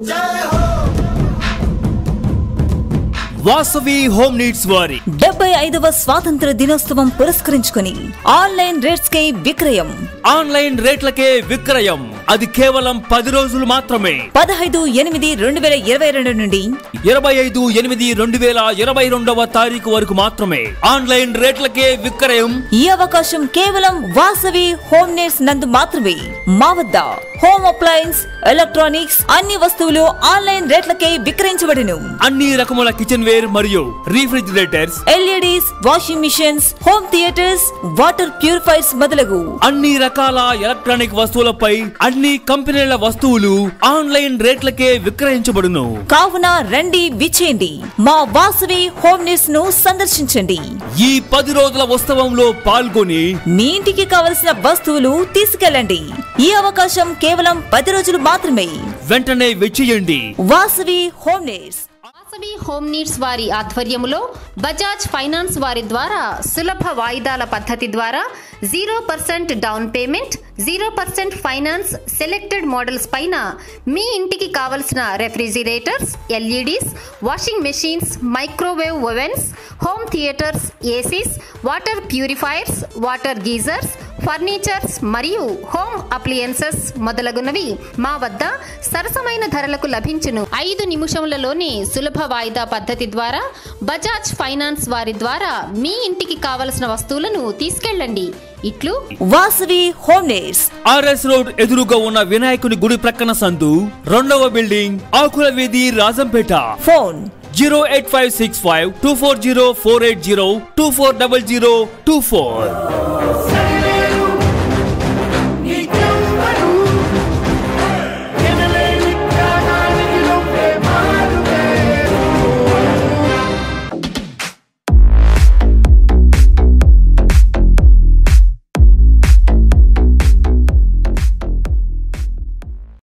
Vasavi home needs వారి డెబ్బై ఐదవ స్వాతంత్ర దినోత్సవం పురస్కరించుకుని ఆన్లైన్ రేట్స్ కి విక్రయం ఆన్లైన్ రేట్లకే విక్రయం అది కేవలం పది రోజులు మాత్రమే పదహైదు ఎనిమిది రెండు వేల ఇరవై రెండు నుండి ఇరవై ఐదు ఎనిమిది రెండు వేల ఇరవై రెండవ తారీఖు వరకు మాత్రమే ఆన్లైన్ రేట్లకే విక్రయం ఈ అవకాశం కేవలం వాసవి హోమ్ నీడ్స్ నందు మాత్రమే మా వద్ద హోమ్ అప్లయన్స్ ఎలక్ట్రానిక్స్ అన్ని వస్తువులు ఆన్లైన్ రేట్లకే విక్రయించబడును అన్ని రకముల కిచెన్ వేర్ మరియు refrigerators LEDs washing machines home theatres water purifiers మొదలగు అన్ని రకాల ఎలక్ట్రానిక్ వస్తువులపై అన్ని కంపెనీల వస్తువులు ఆన్లైన్ రేట్లకే విక్రయించబడును కావున రండి విచ్చేయండి మా వాసవి హోమ్ నీడ్స్ ను సందర్శించండి ఈ పది రోజుల ఉత్సవంలో పాల్గొని మీ ఇంటికి కావలసిన వస్తువులు తీసుకెళ్ళండి ఈ అవకాశం కేవలం పది రోజులు మాత్రమే వెంటనే వెచ్చేయండి Vasavi home needs Vasavi home needs వారి ఆధ్వర్యములో బజాజ్ ఫైనాన్స్ వారి ద్వారా సులభ వాయిదాల పద్ధతి ద్వారా zero percent down payment zero percent finance selected models పైన మీ ఇంటికి కావలసిన refrigerators LEDs washing machines microwave ovens home theatres ACs water purifiers water geysers furnitures మరియు హోమ్ అప్లియన్సెస్ మొదలగునవి మా వద్ద సరసమైన ధరలకు లభించును ఐదు నిమిషములలోనే సులభ వాయిదా పద్ధతి ద్వారా బజాజ్ ఫైనాన్స్ వారి ద్వారా మీ ఇంటికి కావలసిన వస్తువులను తీసుకెళ్ళండి ఇట్లు Vasavi home needs RS road ఎదురుగా ఉన్న వినాయకుని గుడి ప్రక్కన సందు రెండవ బిల్డింగ్ ఆకుల వీధి Rajampet phone zero eight five six five two four zero four eight zero two four double zero two four